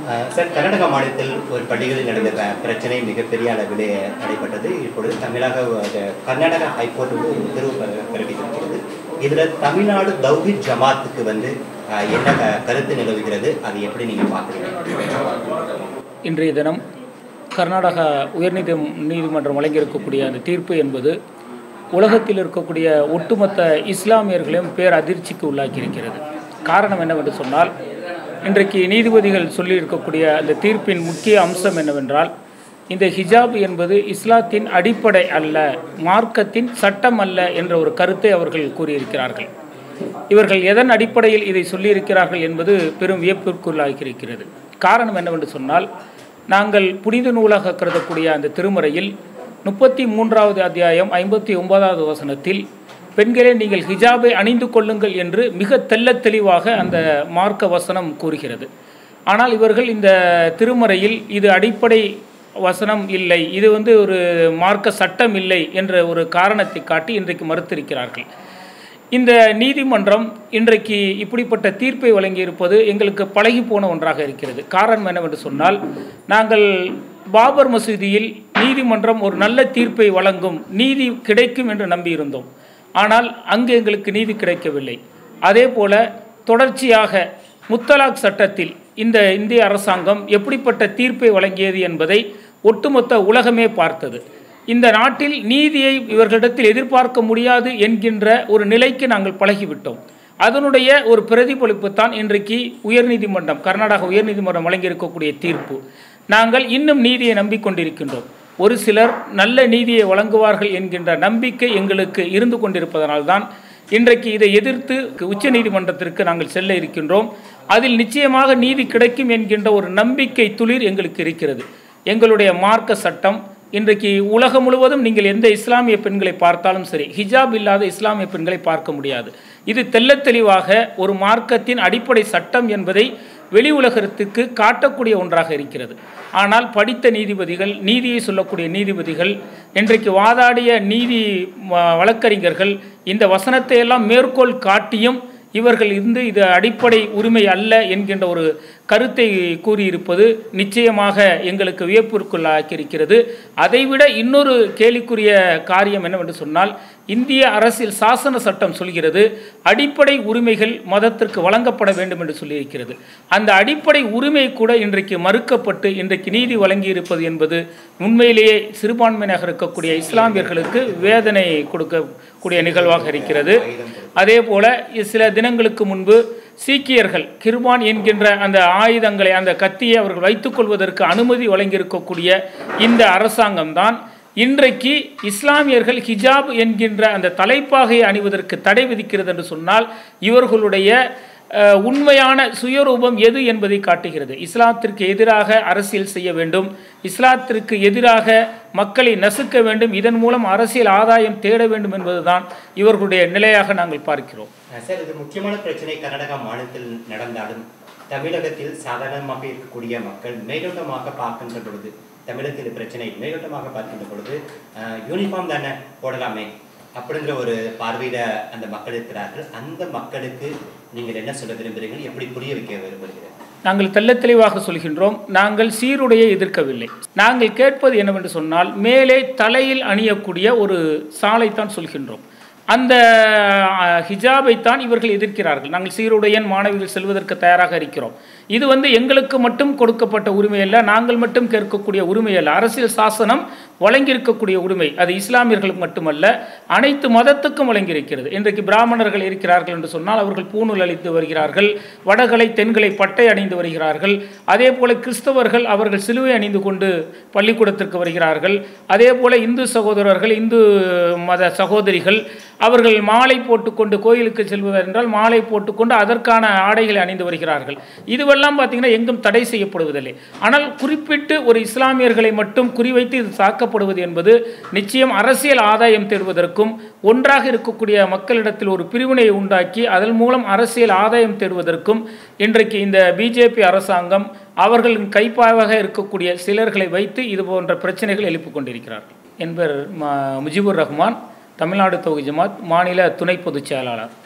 அஹ் sir Karnataka மாநிலத்தில் ஒரு பள்ளிகளில் நடந்த ப- பிரச்சனை மிகப்பெரிய அளவில் நடைபெற்றது இப்பொழுது தமிழக அஹ், கர்நாடகா ஹைகோர்ட் வந்து ஒரு உத்தரவு பிற- பிறப்பித்திருக்கிறது இதில் தமிழ்நாடு தௌஹித் ஜமாத்துக்கு வந்து அஹ், என்ன க- கருத்து நிலவுகிறது அது எப்படி நீங்கள் பார்க்குறீங்க இன்றைய தினம் கர்நாடகா உயர்நீதி நீதிமன்றம் வழங்கியிருக்கக்கூடிய அந்த தீர்ப்பு என்பது உலகத்தில் இருக்கக்கூடிய ஒட்டுமொத்த இஸ்லாமியர்களையும் பேர் அதிர்ச்சிக்கு உள்ளாக்கியிருக்கிறது காரணம் என்னவென்று சொன்னால் இன்றைக்கு நீதிபதிகள் சொல்லியிருக்கக்கூடிய அந்த தீர்ப்பின் முக்கிய அம்சம் என்னவென்றால் இந்த ஹிஜாப் என்பது இஸ்லாத்தின் அடிப்படை அல்ல மார்க்கத்தின் சட்டம் அல்ல என்ற ஒரு கருத்தை அவர்கள் கூறியிருக்கிறார்கள் இவர்கள் எதன் அடிப்படையில் இதை சொல்லியிருக்கிறார்கள் என்பது பெரும் வியப்பிற்குள்ளாகியிருக்கிறது காரணம் என்னவென்று சொன்னால் நாங்கள் புனித நூலாக கருதக்கூடிய அந்த திருமுறையில் முப்பத்தி மூன்றாவது அத்தியாயம் ஐம்பத்தி ஒன்பதாவது வசனத்தில் பெண்களே நீங்கள் ஹிஜாபை அணிந்து கொள்ளுங்கள் என்று மிக தெள்ளத் தெளிவாக அந்த மார்க்க வசனம் கூறுகிறது ஆனால் இவர்கள் இந்த திருமறையில் இது அடிப்படை வசனம் இல்லை இது வந்து ஒரு மார்க்க சட்டம் இல்லை என்ற ஒரு காரணத்தை காட்டி இன்றைக்கு மறுத்திருக்கிறார்கள் இந்த நீதிமன்றம் இன்றைக்கு இப்படிப்பட்ட தீர்ப்பை வழங்கியிருப்பது எங்களுக்கு பழகி போன ஒன்றாக இருக்கிறது காரணம் என்னவென்று சொன்னால் நாங்கள் பாபர் மசூதியில் நீதிமன்றம் ஒரு நல்ல தீர்ப்பை வழங்கும் நீதி கிடைக்கும் என்று நம்பியிருந்தோம் ஆனால் அங்கு எங்களுக்கு நீதி கிடைக்கவில்லை அதே போல தொடர்ச்சியாக முத்தலாக் சட்டத்தில் இந்த இந்திய அரசாங்கம் எப்படிப்பட்ட தீர்ப்பை வழங்கியது என்பதை ஒட்டுமொத்த உலகமே பார்த்தது இந்த நாட்டில் நீதியை இவர்களிடத்தில் எதிர்பார்க்க முடியாது என்கின்ற ஒரு நிலைக்கு நாங்கள் பழகிவிட்டோம் அதனுடைய ஒரு பிரதிபலிப்பு தான் இன்றைக்கு உயர்நீதிமன்றம் கர்நாடக உயர்நீதிமன்றம் வழங்கியிருக்கக்கூடிய தீர்ப்பு நாங்கள் இன்னும் நீதியை நம்பிக்கொண்டிருக்கின்றோம் ஒரு சிலர் நல்ல நீதியை வழங்குவார்கள் என்கின்ற நம்பிக்கை எங்களுக்கு இருந்து கொண்டிருப்பதனால்தான் இன்றைக்கு இதை எதிர்த்து உச்ச நீதிமன்றத்திற்கு நாங்கள் செல்ல இருக்கின்றோம் அதில் நிச்சயமாக நீதி கிடைக்கும் என்கின்ற ஒரு நம்பிக்கை துளிர் எங்களுக்கு இருக்கிறது எங்களுடைய மார்க்க சட்டம் இன்றைக்கு உலகம் முழுவதும் நீங்கள் எந்த இஸ்லாமிய பெண்களை பார்த்தாலும் சரி ஹிஜாப் இல்லாத இஸ்லாமிய பெண்களை பார்க்க முடியாது இது தெள்ளத் தெளிவாக ஒரு மார்க்கத்தின் அடிப்படை சட்டம் என்பதை வெளி உலகத்துக்கு காட்டக்கூடிய ஒன்றாக இருக்கிறது ஆனால் படித்த நீதிபதிகள் நீதியை சொல்லக்கூடிய நீதிபதிகள் இன்றைக்கு வாதாடிய நீதி வ- வழக்கறிஞர்கள் இந்த வசனத்தை எல்லாம் மேற்கோள் காட்டியும் இவர்கள் இருந்து இது அடிப்படை உரிமை அல்ல என்கின்ற ஒரு கருத்தை கூறியிருப்பது நிச்சயமாக எங்களுக்கு வியப்பிற்குள்ளாக்கியிருக்கிறது அதைவிட இன்னொரு கேலிக்குரிய காரியம் என்னவென்று சொன்னால் இந்திய அரசியல் சாசன சட்டம் சொல்கிறது அடிப்படை உரிமைகள் மதத்திற்கு வழங்கப்பட வேண்டும் என்று சொல்லியிருக்கிறது அந்த அடிப்படை உரிமை கூட இன்றைக்கு மறுக்கப்பட்டு இன்றைக்கு நீதி வழங்கியிருப்பது என்பது உண்மையிலேயே சிறுபான்மையினராக இருக்கக்கூடிய இஸ்லாமியர்களுக்கு வேதனை கொடுக்கக்கூடிய நிகழ்வாக இருக்கிறது அதே போல சில தினங்களுக்கு முன்பு சீக்கியர்கள் கிருபான் என்கின்ற அந்த ஆயுதங்களை அந்த கத்தியை அவர்கள் வைத்துக்கொள்வதற்கு அனுமதி வழங்கியிருக்கக்கூடிய இந்த அரசாங்கம்தான் இன்றைக்கு இஸ்லாமியர்கள் ஹிஜாப் என்கின்ற அந்த தலைப்பாகையை அணிவதற்கு தடை விதிக்கிறது என்று சொன்னால் இவர்களுடைய அஹ், உண்மையான சுயரூபம் எது என்பதை காட்டுகிறது இஸ்லாத்திற்கு எதிராக அரசியல் செய்ய வேண்டும் இஸ்லாத்திற்கு எதிராக மக்களை நசுக்க வேண்டும் இதன் மூலம் அரசியல் ஆதாயம் தேட வேண்டும் என்பதுதான் இவர்களுடைய நிலையாக நாங்கள் பார்க்கிறோம் அஹ் சார் இது முக்கியமான பிரச்சனை கர்நாடகா மாநிலத்தில் நடந்தாலும் தமிழகத்தில் சாதாரணமாக இருக்கக்கூடிய மக்கள் மேலோட்டமாக பார்க்கின்ற பொழுது தமிழகத்தில் பிரச்சனை மேலோட்டமாக பார்க்கின்ற பொழுது அஹ், யூனிஃபார்ம் தானே போடலாமே அப்படிங்கிற ஒரு பார்வையில அந்த மக்கள் இருக்கிறார்கள் அந்த மக்களுக்கு நீங்கள் என்ன சொல்ல விரும்புகிறீர்கள் எப்படி புரிய வைக்க விரும்புகிறீர்கள் நாங்கள் தெள்ளத் தெளிவாக சொல்கின்றோம் நாங்கள் சீருடையை எதிர்க்கவில்லை நாங்கள் கேட்பது என்னவென்று சொன்னால் மேலே தலையில் அணியக்கூடிய ஒரு சாலைத்தான் சொல்கின்றோம் அந்த அஹ், ஹிஜாபைத்தான் இவர்கள் எதிர்க்கிறார்கள் நாங்கள் சீருடையன் மாணவிகள் செல்வதற்கு தயாராக இருக்கிறோம் இது வந்து எங்களுக்கு மட்டும் கொடுக்கப்பட்ட உரிமை அல்ல நாங்கள் மட்டும் கேட்கக்கூடிய உரிமை அல்ல அரசியல் சாசனம் வழங்கியிருக்கக்கூடிய உரிமை அது இஸ்லாமியர்களுக்கு மட்டுமல்ல அனைத்து மதத்துக்கும் வழங்கியிருக்கிறது இன்றைக்கு பிராமணர்கள் இருக்கிறார்கள் என்று சொன்னால் அவர்கள் பூணூல் அளித்து வருகிறார்கள் வடகளை தென்களை பட்டை அணிந்து வருகிறார்கள் அதே போல கிறிஸ்தவர்கள் அவர்கள் சிலுவை அணிந்து கொண்டு பள்ளிக்கூடத்திற்கு வருகிறார்கள் அதே போல இந்து சகோதரர்கள் இந்து மத சகோதரிகள் அவர்கள் மாலை போட்டுக்கொண்டு கோயிலுக்கு செல்வதால் என்றால் மாலை போட்டுக்கொண்டு அதற்கான ஆடைகளை அணிந்து வருகிறார்கள் இதுவெல்லாம் பார்த்தீங்கன்னா எங்கும் தடை செய்யப்படுவதில்லை ஆனால் குறிப்பிட்டு ஒரு இஸ்லாமியர்களை மட்டும் குறிவைத்து இது தாக்கப்படுவது என்பது நிச்சயம் அரசியல் ஆதாயம் தேடுவதற்கும் ஒன்றாக இருக்கக்கூடிய மக்களிடத்தில் ஒரு பிரிவினையை உண்டாக்கி அதன் மூலம் அரசியல் ஆதாயம் தேடுவதற்கும் இன்றைக்கு இந்த பிஜேபி அரசாங்கம் அவர்களின் கைப்பாவாக இருக்கக்கூடிய சிலர்களை வைத்து இது போன்ற பிரச்சனைகள் எழுப்பிக் கொண்டிருக்கிறார்கள் என்பர் ம- முஜிபுர் ரஹ்மான் தமிழ்நாடு தொகுதி ஜமாத் மாநில துணை பொதுச் செயலாளர்